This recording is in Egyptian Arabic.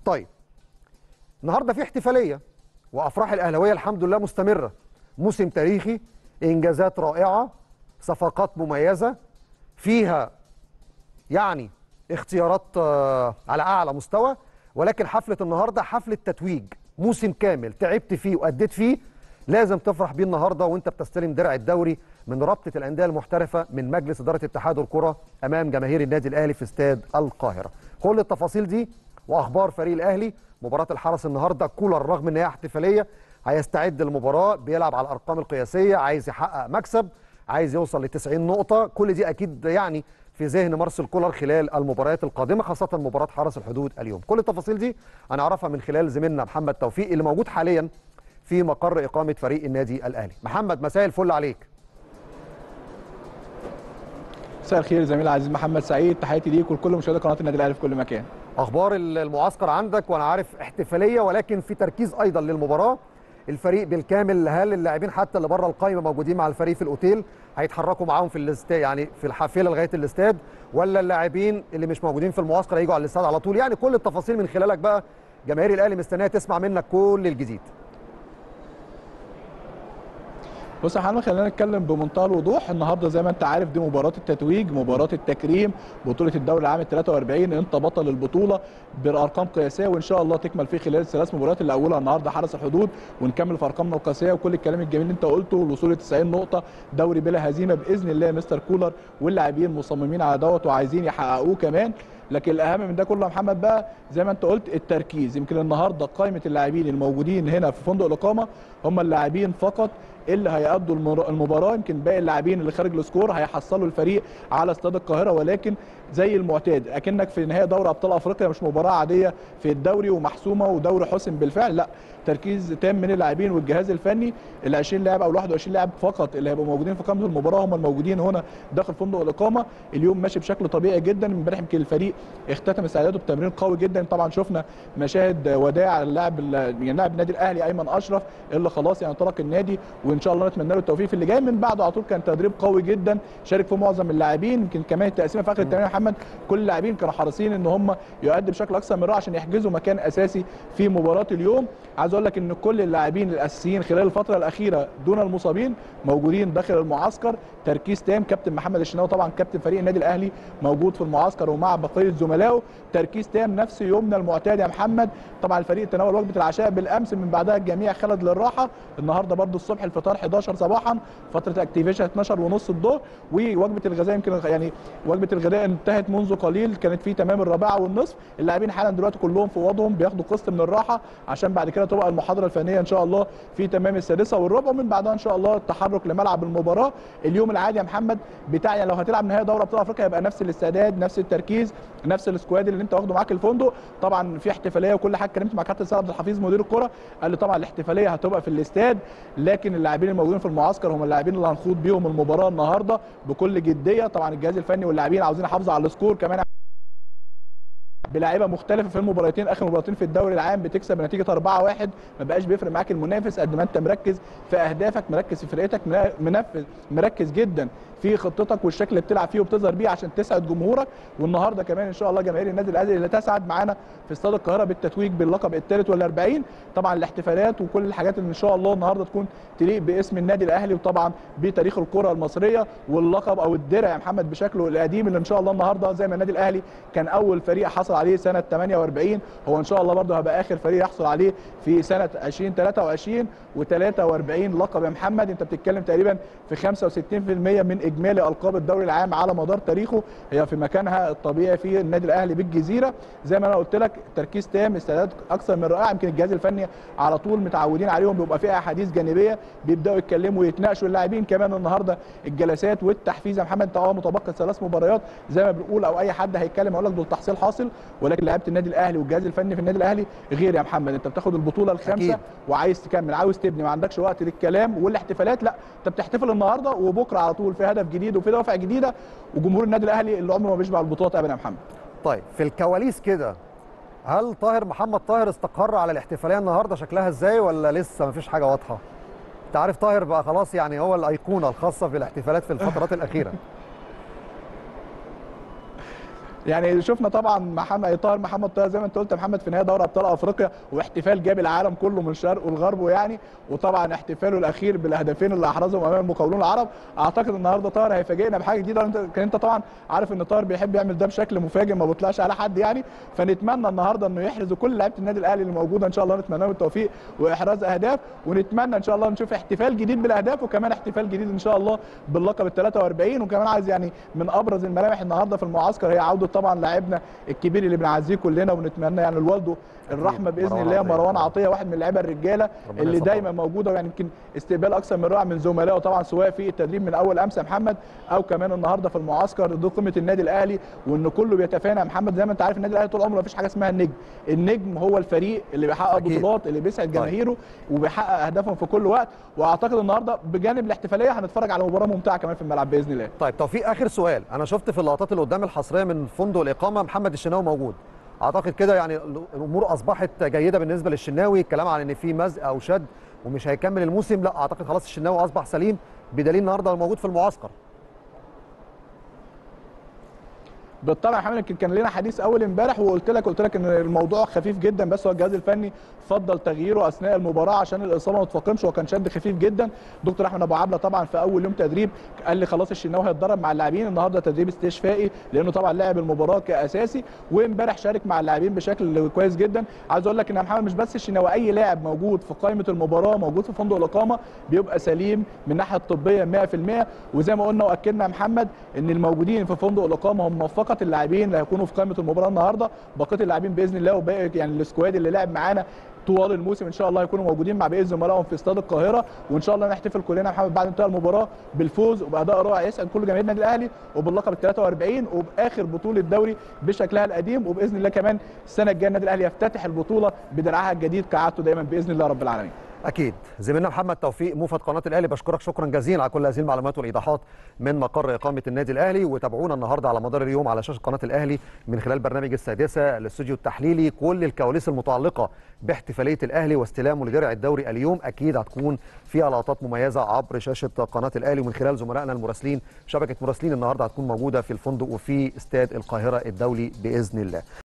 طيب النهارده في احتفاليه وافراح الاهلاويه الحمد لله مستمره موسم تاريخي انجازات رائعه صفقات مميزه فيها يعني اختيارات آه، على اعلى مستوى ولكن حفله النهارده حفله تتويج موسم كامل تعبت فيه واديت فيه لازم تفرح بيه النهارده وانت بتستلم درع الدوري من رابطه الانديه المحترفه من مجلس اداره اتحاد الكره امام جماهير النادي الاهلي في استاد القاهره كل التفاصيل دي واخبار فريق الاهلي مباراه الحرس النهارده كولر رغم ان هي احتفاليه هيستعد للمباراه بيلعب على الارقام القياسيه عايز يحقق مكسب عايز يوصل ل 90 نقطه كل دي اكيد يعني في ذهن مارسيل كولر خلال المباريات القادمه خاصه مباراه حرس الحدود اليوم كل التفاصيل دي هنعرفها من خلال زميلنا محمد توفيق اللي موجود حاليا في مقر اقامه فريق النادي الاهلي محمد مساء الفل عليك مساء الخير زميلي العزيز محمد سعيد تحياتي ليك ولكل مشاهدي قناه النادي الاهلي في كل مكان اخبار المعسكر عندك وانا عارف احتفاليه ولكن في تركيز ايضا للمباراه الفريق بالكامل هل اللاعبين حتى اللي بره القائمه موجودين مع الفريق في الاوتيل هيتحركوا معاهم في الاستاد يعني في الحافله لغايه الاستاد ولا اللاعبين اللي مش موجودين في المعسكر هيجوا على الاستاد على طول يعني كل التفاصيل من خلالك بقى جماهير الاهلي مستنيه تسمع منك كل الجديد بص يا محمد خلينا نتكلم بمنتهى الوضوح النهارده زي ما انت عارف دي مباراه التتويج مباراه التكريم بطوله الدوري العام ال 43 انت بطل البطوله بارقام قياسيه وان شاء الله تكمل في خلال الثلاث مباريات اللي اولها النهارده حرس الحدود ونكمل في ارقامنا القياسيه وكل الكلام الجميل اللي انت قلته الوصول ل 90 نقطه دوري بلا هزيمه باذن الله مستر كولر واللاعبين مصممين على دوت وعايزين يحققوه كمان لكن الاهم من ده كله يا محمد بقى زي ما انت قلت التركيز يمكن النهارده قائمه اللاعبين الموجودين هنا في فندق الاقامه هم اللاعبين فقط اللي هيأدوا المر- المباراه يمكن باقي اللاعبين اللي خارج السكور هيحصلوا الفريق على استاد القاهره ولكن زي المعتاد اكنك في نهائي دوري ابطال افريقيا مش مباراه عاديه في الدوري ومحسومه ودوري حسم بالفعل لا تركيز تام من اللاعبين والجهاز الفني ال 20 لاعب او ال 21 لاعب فقط اللي هيبقوا موجودين في قائمه المباراه هم الموجودين هنا داخل فندق الاقامه اليوم ماشي بشكل طبيعي جدا امبارح يمكن الفريق اختتم استعداده بتمرين قوي جدا طبعا شفنا مشاهد وداع اللاعب يعني لاعب النادي الاهلي ايمن اشرف اللي خلاص يعني ترك النادي وان شاء الله نتمنى له التوفيق في اللي جاي من بعده على طول كان تدريب قوي جدا شارك فيه معظم اللاعبين يمكن كمان التقسيمه في اخر التمرين يا محمد كل اللاعبين كانوا حريصين ان هم يؤدوا بشكل اكثر من رائع عشان يحجزوا مكان اساسي في مباراه اليوم عايز اقول لك ان كل اللاعبين الاساسيين خلال الفتره الاخيره دون المصابين موجودين داخل المعسكر تركيز تام كابتن محمد الشناوي طبعا كابتن فريق النادي الاهلي موجود في المعسكر ومع بقيه زملائه تركيز تام نفس يومنا المعتاد يا محمد طبعا الفريق تناول وجبه العشاء بالامس من بعدها الجميع خلد للراحه النهارده برده الصبح الفطار 11 صباحا فتره اكتيفيشن 12 ونص الظهر ووجبه الغذاء يمكن يعني وجبه الغداء انتهت منذ قليل كانت في تمام الرابعه والنصف اللاعبين حالا دلوقتي كلهم في اوضهم بياخدوا قسط من الراحه عشان بعد كده تبقى المحاضره الفنيه ان شاء الله في تمام السادسه والربع ومن بعدها ان شاء الله التحرك لملعب المباراه اليوم العادي يا محمد بتاع يعني لو هتلعب نهائي دوري ابطال افريقيا يبقى نفس الاستعداد نفس التركيز نفس السكواد اللي انت واخده معاك الفندق طبعا في احتفاليه وكل حاجه اتكلمت مع كابتن سيد عبد الحفيظ مدير الكره قال لي طبعا الاحتفاليه هتبقى في الاستاد لكن اللاعبين الموجودين في المعسكر هم اللاعبين اللي هنخوض بيهم المباراه النهارده بكل جديه طبعا الجهاز الفني واللاعبين عاوزين يحافظوا على السكور كمان بلاعيبه مختلفه في المباراتين اخر مباراتين في الدوري العام بتكسب بنتيجه 4-1 ما بقاش بيفرق معاك المنافس قد ما انت مركز في اهدافك مركز في فرقتك منفذ مركز جدا في خطتك والشكل اللي بتلعب فيه وبتظهر بيه عشان تسعد جمهورك والنهارده كمان ان شاء الله جماهير النادي الاهلي اللي تسعد معانا في استاد القاهره بالتتويج باللقب الثالث وال40 طبعا الاحتفالات وكل الحاجات اللي ان شاء الله النهارده تكون تليق باسم النادي الاهلي وطبعا بتاريخ الكره المصريه واللقب او الدرع يا محمد بشكله القديم اللي ان شاء الله النهارده زي ما النادي الاهلي كان اول فريق حصل عليه سنه 48 هو ان شاء الله برده هيبقى اخر فريق يحصل عليه في سنه 2023 و43 لقب يا محمد انت بتتكلم تقريبا في 65% من اجمالي القاب الدوري العام على مدار تاريخه هي في مكانها الطبيعي في النادي الاهلي بالجزيره زي ما انا قلت لك تركيز تام استعداد اكثر من رائع يمكن الجهاز الفني على طول متعودين عليهم بيبقى فيها احاديث جانبيه بيبداوا يتكلموا ويتناقشوا اللاعبين كمان النهارده الجلسات والتحفيز يا محمد انت اه متبقي ثلاث مباريات زي ما بنقول او اي حد هيتكلم يقول لك دول تحصيل حاصل ولكن لعيبه النادي الاهلي والجهاز الفني في النادي الاهلي غير يا محمد انت بتاخد البطوله الخامسه أكيد. وعايز تكمل عاوز تبني ما عندكش وقت للكلام والاحتفالات لا انت بتحتفل النهارده وبكره على طول في هدف جديد وفي دوافع جديده وجمهور النادي الاهلي اللي عمره ما بيشبع البطولات ابدا يا محمد طيب في الكواليس كده هل طاهر محمد طاهر استقر على الاحتفاليه النهارده شكلها ازاي ولا لسه مفيش حاجه واضحه انت عارف طاهر بقى خلاص يعني هو الايقونه الخاصه بالاحتفالات في الفترات الاخيره يعني شفنا طبعا محمد طاهر محمد طاهر زي ما انت قلت يا محمد في نهائي دوري ابطال افريقيا واحتفال جاب العالم كله من شرقه لغربه يعني وطبعا احتفاله الاخير بالهدفين اللي احرزهم امام المقاولون العرب اعتقد النهارده طاهر هيفاجئنا بحاجه جديده انت كان انت طبعا عارف ان طاهر بيحب يعمل ده بشكل مفاجئ ما بيطلعش على حد يعني فنتمنى النهارده انه يحرز كل لعيبه النادي الاهلي اللي موجوده ان شاء الله نتمنى لهم التوفيق واحراز اهداف ونتمنى ان شاء الله نشوف احتفال جديد بالاهداف وكمان احتفال جديد ان شاء الله باللقب ال 43 وكمان عايز يعني من ابرز الملامح النهارده في المعسكر هي عوده طبعا لاعبنا الكبير اللي بنعزيه كلنا ونتمنى يعني لوالده الرحمه باذن مروان الله عطية. مروان عطيه واحد من اللعيبه الرجاله ربنا اللي يصبره. دايما موجوده ويعني يمكن استقبال اكثر من رائع من زملائه طبعا سواء في التدريب من اول امس يا محمد او كمان النهارده في المعسكر دي قيمه النادي الاهلي وان كله بيتفانى يا محمد زي ما انت عارف النادي الاهلي طول عمره ما فيش حاجه اسمها النجم النجم هو الفريق اللي بيحقق أكيد. بطولات اللي بيسعد طيب. جماهيره وبيحقق اهدافهم في كل وقت واعتقد النهارده بجانب الاحتفاليه هنتفرج على مباراه ممتعه كمان في الملعب باذن الله طيب توفيق اخر سؤال انا شفت في اللقطات اللي قدام الحصريه من فندق الاقامه محمد الشناوي موجود اعتقد كده يعني الامور اصبحت جيده بالنسبه للشناوي الكلام عن ان في مزق او شد ومش هيكمل الموسم لا اعتقد خلاص الشناوي اصبح سليم بدليل النهارده موجود في المعسكر بالطبع يا محمد يمكن كان لنا حديث اول امبارح وقلت لك قلت لك ان الموضوع خفيف جدا بس هو الجهاز الفني فضل تغييره اثناء المباراه عشان الاصابه ما تتفاقمش هو كان شد خفيف جدا دكتور احمد ابو عبله طبعا في اول يوم تدريب قال لي خلاص الشناوي هيتدرب مع اللاعبين النهارده تدريب استشفائي لانه طبعا لعب المباراه كاساسي وامبارح شارك مع اللاعبين بشكل كويس جدا عايز اقول لك ان يا محمد مش بس الشناوي اي لاعب موجود في قائمه المباراه موجود في فندق الاقامه بيبقى سليم من الناحيه الطبيه 100% وزي ما قلنا واكدنا يا محمد ان الموجودين في فندق الاقامه هم فقط اللاعبين اللي هيكونوا في قائمه المباراه النهارده بقيه اللاعبين باذن الله وباقي يعني السكواد اللي لعب معانا طوال الموسم ان شاء الله هيكونوا موجودين مع باقي زملائهم في استاد القاهره وان شاء الله نحتفل كلنا يا محمد بعد انتهاء المباراه بالفوز وباداء رائع يسعد كل جماهير النادي الاهلي وباللقب ال 43 وباخر بطوله دوري بشكلها القديم وباذن الله كمان السنه الجايه النادي الاهلي يفتتح البطوله بدرعها الجديد كعادته دايما باذن الله رب العالمين اكيد زميلنا محمد توفيق موفد قناه الاهلي بشكرك شكرا جزيلا على كل هذه المعلومات والايضاحات من مقر اقامه النادي الاهلي وتابعونا النهارده على مدار اليوم على شاشه قناه الاهلي من خلال برنامج السادسه الاستوديو التحليلي كل الكواليس المتعلقه باحتفاليه الاهلي واستلامه لدرع الدوري اليوم اكيد هتكون فيها لقطات مميزه عبر شاشه قناه الاهلي ومن خلال زملائنا المراسلين شبكه مراسلين النهارده هتكون موجوده في الفندق وفي استاد القاهره الدولي باذن الله